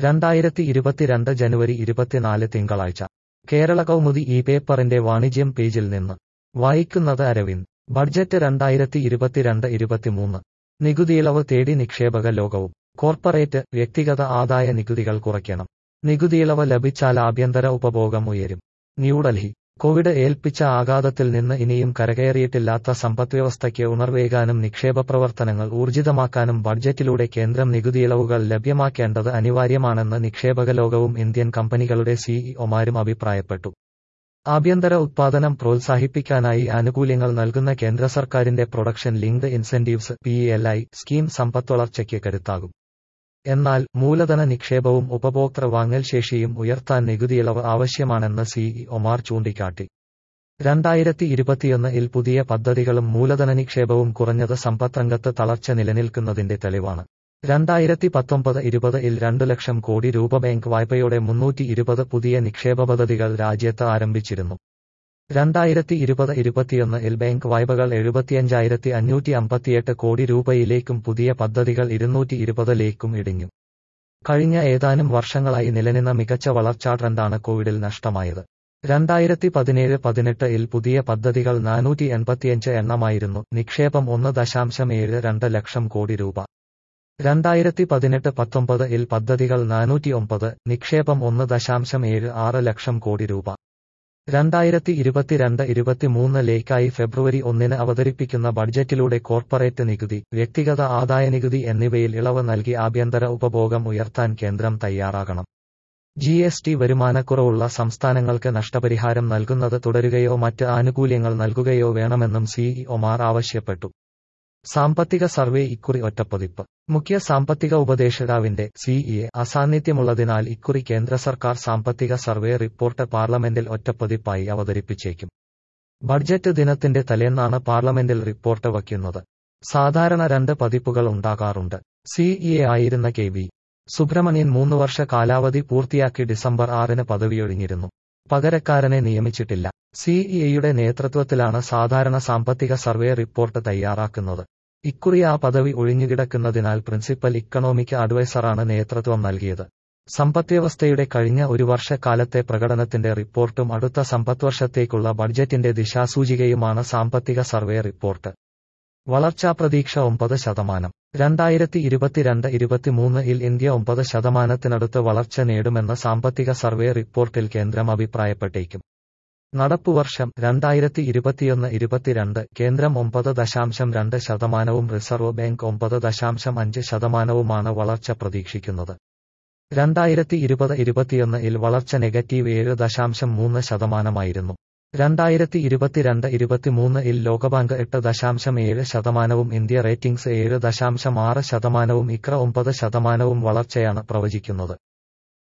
രണ്ടായിരത്തി ഇരുപത്തിരണ്ട് ജനുവരി ഇരുപത്തിനാല് തിങ്കളാഴ്ച കേരള കൗമുദി ഈ പേപ്പറിന്റെ വാണിജ്യം പേജിൽ നിന്ന് വായിക്കുന്നത് അരവിന്ദ് ബഡ്ജറ്റ് രണ്ടായിരത്തി ഇരുപത്തിരണ്ട് ഇരുപത്തിമൂന്ന് നികുതിയിളവ് തേടി നിക്ഷേപക ലോകവും കോർപ്പറേറ്റ് വ്യക്തിഗത ആദായ നികുതികൾ കുറയ്ക്കണം നികുതിയിളവ് ലഭിച്ചാൽ ആഭ്യന്തര ഉപഭോഗം ഉയരും ന്യൂഡൽഹി കോവിഡ് ഏൽപ്പിച്ച ആഘാതത്തിൽ നിന്ന് ഇനിയും കരകയറിയിട്ടില്ലാത്ത സമ്പദ്വ്യവസ്ഥയ്ക്ക് ഉണർവേകാനും നിക്ഷേപ പ്രവർത്തനങ്ങൾ ഊർജിതമാക്കാനും ബഡ്ജറ്റിലൂടെ കേന്ദ്രം നികുതിയിളവുകൾ ലഭ്യമാക്കേണ്ടത് അനിവാര്യമാണെന്ന് നിക്ഷേപക ലോകവും ഇന്ത്യൻ കമ്പനികളുടെ സിഇഒമാരും അഭിപ്രായപ്പെട്ടു ആഭ്യന്തര ഉത്പാദനം പ്രോത്സാഹിപ്പിക്കാനായി ആനുകൂല്യങ്ങൾ നൽകുന്ന കേന്ദ്ര സർക്കാരിന്റെ production linked incentives P scheme സമ്പദ്വളർച്ചയ്ക്ക് കരുത്താകും എന്നാൽ മൂലധന നിക്ഷേപവും ഉപഭോക്തൃ വാങ്ങൽ ശേഷിയും ഉയർത്താൻ നികുതിയിളവ് ആവശ്യമാണെന്ന് സിഇഒമാർ ചൂണ്ടിക്കാട്ടി രണ്ടായിരത്തി ഇരുപത്തിയൊന്ന് ഇൽ പുതിയ പദ്ധതികളും മൂലധന നിക്ഷേപവും കുറഞ്ഞത് സമ്പദ്രംഗത്ത് തളർച്ച നിലനിൽക്കുന്നതിന്റെ തെളിവാണ് രണ്ടായിരത്തി പത്തൊമ്പത് ഇരുപത് ഇൽ രണ്ടു ലക്ഷം കോടി രൂപ ബാങ്ക് വായ്പയോടെ മുന്നൂറ്റി ഇരുപത് പുതിയ നിക്ഷേപ പദ്ധതികൾ രാജ്യത്ത് ആരംഭിച്ചിരുന്നു രണ്ടായിരത്തി ഇരുപത് ഇരുപത്തിയൊന്ന് ഇൽ ബാങ്ക് വായ്പകൾ എഴുപത്തിയഞ്ചായിരത്തി അഞ്ഞൂറ്റി അമ്പത്തിയെട്ട് കോടി രൂപയിലേക്കും പുതിയ പദ്ധതികൾ ഇരുന്നൂറ്റി ഇരുപതിലേക്കും ഇടിഞ്ഞു കഴിഞ്ഞ ഏതാനും വർഷങ്ങളായി നിലനിന്ന മികച്ച വളർച്ചാ ട്രെൻഡാണ് കോവിഡിൽ നഷ്ടമായത് രണ്ടായിരത്തി പതിനേഴ് പതിനെട്ട് ഇൽ പുതിയ പദ്ധതികൾ നാനൂറ്റി എൺപത്തിയഞ്ച് എണ്ണമായിരുന്നു നിക്ഷേപം ഒന്ന് ദശാംശം ഏഴ് രണ്ട് ലക്ഷം കോടി രൂപ രണ്ടായിരത്തി പതിനെട്ട് പത്തൊമ്പത് ഇൽ പദ്ധതികൾ നാനൂറ്റി ഒമ്പത് നിക്ഷേപം ഒന്ന് ദശാംശം ഏഴ് ആറ് ലക്ഷം കോടി രൂപ രണ്ടായിരത്തി ഇരുപത്തിരണ്ട് ഇരുപത്തിമൂന്ന് ലേക്കായി ഫെബ്രുവരി ഒന്നിന് അവതരിപ്പിക്കുന്ന ബഡ്ജറ്റിലൂടെ കോർപ്പറേറ്റ് നികുതി വ്യക്തിഗത ആദായ നികുതി എന്നിവയിൽ ഇളവ് നൽകി ആഭ്യന്തര ഉപഭോഗം ഉയർത്താൻ കേന്ദ്രം തയ്യാറാകണം ജി എസ് ടി വരുമാനക്കുറവുള്ള സംസ്ഥാനങ്ങൾക്ക് നഷ്ടപരിഹാരം നൽകുന്നത് തുടരുകയോ മറ്റ് ആനുകൂല്യങ്ങൾ നൽകുകയോ വേണമെന്നും സിഇഒമാർ ആവശ്യപ്പെട്ടു സാമ്പത്തിക സർവേ ഇക്കുറി ഒറ്റപ്പതിപ്പ് മുഖ്യ സാമ്പത്തിക ഉപദേശകാവിന്റെ സിഇഎ അസാന്നിധ്യമുള്ളതിനാൽ ഇക്കുറി കേന്ദ്ര സർക്കാർ സാമ്പത്തിക സർവേ റിപ്പോർട്ട് പാർലമെന്റിൽ ഒറ്റപ്പതിപ്പായി അവതരിപ്പിച്ചേക്കും ബഡ്ജറ്റ് ദിനത്തിന്റെ തലേന്നാണ് പാർലമെന്റിൽ റിപ്പോർട്ട് വയ്ക്കുന്നത് സാധാരണ രണ്ട് പതിപ്പുകൾ ഉണ്ടാകാറുണ്ട് സിഇഎ ആയിരുന്ന കെ വി സുബ്രഹ്മണ്യൻ മൂന്ന് വർഷ കാലാവധി പൂർത്തിയാക്കി ഡിസംബർ ആറിന് പദവിയൊഴിഞ്ഞിരുന്നു പകരക്കാരനെ നിയമിച്ചിട്ടില്ല സിഇഎയുടെ നേതൃത്വത്തിലാണ് സാധാരണ സാമ്പത്തിക സർവേ റിപ്പോർട്ട് തയ്യാറാക്കുന്നത് ഇക്കുറി ആ പദവി ഒഴിഞ്ഞുകിടക്കുന്നതിനാൽ പ്രിൻസിപ്പൽ ഇക്കണോമിക് അഡ്വൈസറാണ് നേതൃത്വം നൽകിയത് സമ്പദ്വ്യവസ്ഥയുടെ കഴിഞ്ഞ ഒരു വർഷക്കാലത്തെ പ്രകടനത്തിന്റെ റിപ്പോർട്ടും അടുത്ത സമ്പദ്വർഷത്തേക്കുള്ള ബഡ്ജറ്റിന്റെ ദിശാസൂചികയുമാണ് സാമ്പത്തിക സർവേ റിപ്പോർട്ട് വളർച്ചാ പ്രതീക്ഷ ഒമ്പത് ശതമാനം രണ്ടായിരത്തി ഇരുപത്തിരണ്ട് ഇരുപത്തിമൂന്ന് ഇൽ ഇന്ത്യ ഒമ്പത് ശതമാനത്തിനടുത്ത് വളർച്ച നേടുമെന്ന സാമ്പത്തിക സർവേ റിപ്പോർട്ടിൽ കേന്ദ്രം അഭിപ്രായപ്പെട്ടേക്കും നടപ്പുവർഷം രണ്ടായിരത്തി ഇരുപത്തിയൊന്ന് ഇരുപത്തിരണ്ട് കേന്ദ്രം ഒമ്പത് ദശാംശം രണ്ട് ശതമാനവും റിസർവ് ബാങ്ക് ഒമ്പത് ദശാംശം അഞ്ച് ശതമാനവുമാണ് വളർച്ച പ്രതീക്ഷിക്കുന്നത് രണ്ടായിരത്തി ഇരുപത് ഇരുപത്തിയൊന്ന് ഇൽ വളർച്ച നെഗറ്റീവ് ഏഴ് ദശാംശം മൂന്ന് ശതമാനമായിരുന്നു രണ്ടായിരത്തി ഇരുപത്തിരണ്ട് ഇരുപത്തിമൂന്ന് ഇൽ ലോകബാങ്ക് എട്ട് ദശാംശം ഏഴ് ശതമാനവും ഇന്ത്യ റേറ്റിംഗ്സ് ഏഴ് ദശാംശം ആറ് ശതമാനവും ഇക്ര ഒമ്പത് ശതമാനവും വളർച്ചയാണ് പ്രവചിക്കുന്നത്